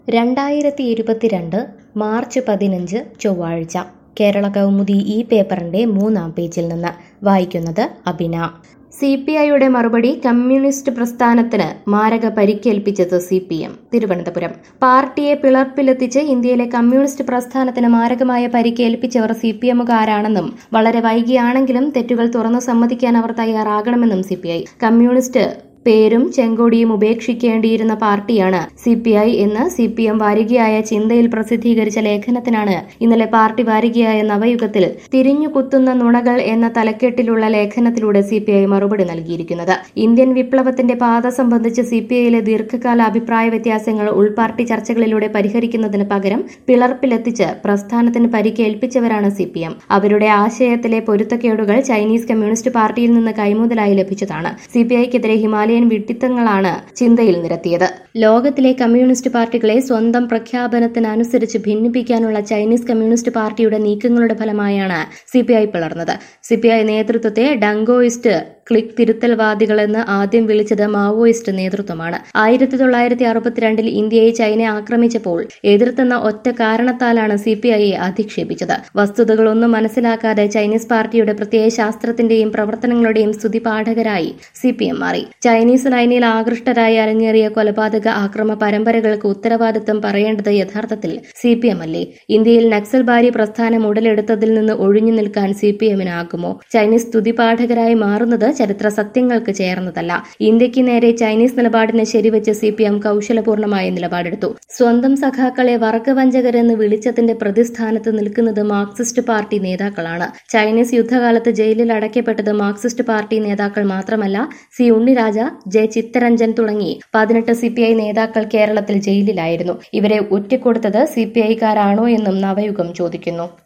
രണ്ടായിരത്തി ഇരുപത്തിരണ്ട് മാർച്ച് പതിനഞ്ച് ചൊവ്വാഴ്ച കേരള കൗമുദി ഈ പേപ്പറിന്റെ മൂന്നാം പേജിൽ നിന്ന് വായിക്കുന്നത് അബിന സി പി ഐയുടെ മറുപടി കമ്മ്യൂണിസ്റ്റ് പ്രസ്ഥാനത്തിന് മാരക പരിക്കേൽപ്പിച്ചത് സി പി എം തിരുവനന്തപുരം പാർട്ടിയെ പിളർപ്പിലെത്തിച്ച് ഇന്ത്യയിലെ കമ്മ്യൂണിസ്റ്റ് പ്രസ്ഥാനത്തിന് മാരകമായ പരിക്കേൽപ്പിച്ചവർ സി പി എമ്മുകാരാണെന്നും വളരെ വൈകിയാണെങ്കിലും തെറ്റുകൾ തുറന്നു സമ്മതിക്കാൻ അവർ തയ്യാറാകണമെന്നും സി പി ഐ കമ്മ്യൂണിസ്റ്റ് പേരും ചെങ്കൊടിയും ഉപേക്ഷിക്കേണ്ടിയിരുന്ന പാർട്ടിയാണ് സി പി ഐ എന്ന് സി പി എം വാരികയായ ചിന്തയിൽ പ്രസിദ്ധീകരിച്ച ലേഖനത്തിനാണ് ഇന്നലെ പാർട്ടി വാരികയായ നവയുഗത്തിൽ തിരിഞ്ഞു കുത്തുന്ന നുണകൾ എന്ന തലക്കെട്ടിലുള്ള ലേഖനത്തിലൂടെ സി പി ഐ മറുപടി നൽകിയിരിക്കുന്നത് ഇന്ത്യൻ വിപ്ലവത്തിന്റെ പാത സംബന്ധിച്ച് സി പി ഐയിലെ ദീർഘകാല അഭിപ്രായ വ്യത്യാസങ്ങൾ ഉൾപാർട്ടി ചർച്ചകളിലൂടെ പരിഹരിക്കുന്നതിന് പകരം പിളർപ്പിലെത്തിച്ച് പ്രസ്ഥാനത്തിന് പരിക്കേൽപ്പിച്ചവരാണ് സി പി എം അവരുടെ ആശയത്തിലെ പൊരുത്തക്കേടുകൾ ചൈനീസ് കമ്മ്യൂണിസ്റ്റ് പാർട്ടിയിൽ നിന്ന് കൈമുതലായി ലഭിച്ചതാണ് സി പി ഐക്കെതിരെ ഹിമാലയൻ വിഡ്ഢിത്തങ്ങളാണ് ചിന്തയിൽ നിരത്തിയത് ലോകത്തിലെ കമ്മ്യൂണിസ്റ്റ് പാർട്ടികളെ സ്വന്തം പ്രഖ്യാപനത്തിനനുസരിച്ച് ഭിന്നിപ്പിക്കാനുള്ള ചൈനീസ് കമ്മ്യൂണിസ്റ്റ് പാർട്ടിയുടെ നീക്കങ്ങളുടെ ഫലമായാണ് സി പി ഐ പിളർന്നത് സി പി ഐ നേതൃത്വത്തെ ഡങ്കോയിസ്റ്റ് ക്ലിക് തിരുത്തൽവാദികളെന്ന് ആദ്യം വിളിച്ചത് മാവോയിസ്റ്റ് നേതൃത്വമാണ് ആയിരത്തി തൊള്ളായിരത്തി അറുപത്തിരണ്ടിൽ ഇന്ത്യയെ ചൈന ആക്രമിച്ചപ്പോൾ എതിർത്തെന്ന ഒറ്റ കാരണത്താലാണ് സി പി ഐയെ അധിക്ഷേപിച്ചത് വസ്തുതകളൊന്നും മനസ്സിലാക്കാതെ ചൈനീസ് പാർട്ടിയുടെ പ്രത്യയശാസ്ത്രത്തിന്റെയും പ്രവർത്തനങ്ങളുടെയും സ്തുതിപാഠകരായി സി പി എം മാറി ചൈനീസ് ലൈനിൽ ആകൃഷ്ടരായി അരങ്ങേറിയ കൊലപാതക ആക്രമ പരമ്പരകൾക്ക് ഉത്തരവാദിത്തം പറയേണ്ടത് യഥാർത്ഥത്തിൽ സി പി എം അല്ലേ ഇന്ത്യയിൽ നക്സൽ ബാരി പ്രസ്ഥാനം ഉടലെടുത്തതിൽ നിന്ന് ഒഴിഞ്ഞു നിൽക്കാൻ സി പി എമ്മിനാകുമോ ചൈനീസ് സ്തുതിപാഠകരായി മാറുന്നത് ചരിത്ര സത്യങ്ങൾക്ക് ചേർന്നതല്ല ഇന്ത്യക്ക് നേരെ ചൈനീസ് നിലപാടിനെ ശരിവെച്ച് സി പി എം കൗശലപൂർണമായ നിലപാടെടുത്തു സ്വന്തം സഖാക്കളെ വറക്കവഞ്ചകരെന്ന് വിളിച്ചതിന്റെ പ്രതിസ്ഥാനത്ത് നിൽക്കുന്നത് മാർക്സിസ്റ്റ് പാർട്ടി നേതാക്കളാണ് ചൈനീസ് യുദ്ധകാലത്ത് ജയിലിൽ അടയ്ക്കപ്പെട്ടത് മാർക്സിസ്റ്റ് പാർട്ടി നേതാക്കൾ മാത്രമല്ല സി ഉണ്ണിരാജ ജെ ചിത്തരഞ്ജൻ തുടങ്ങി പതിനെട്ട് സി പി ഐ നേതാക്കൾ കേരളത്തിൽ ജയിലിലായിരുന്നു ഇവരെ ഒറ്റിക്കൊടുത്തത് സി പി ഐക്കാരാണോ എന്നും നവയുഗം ചോദിക്കുന്നു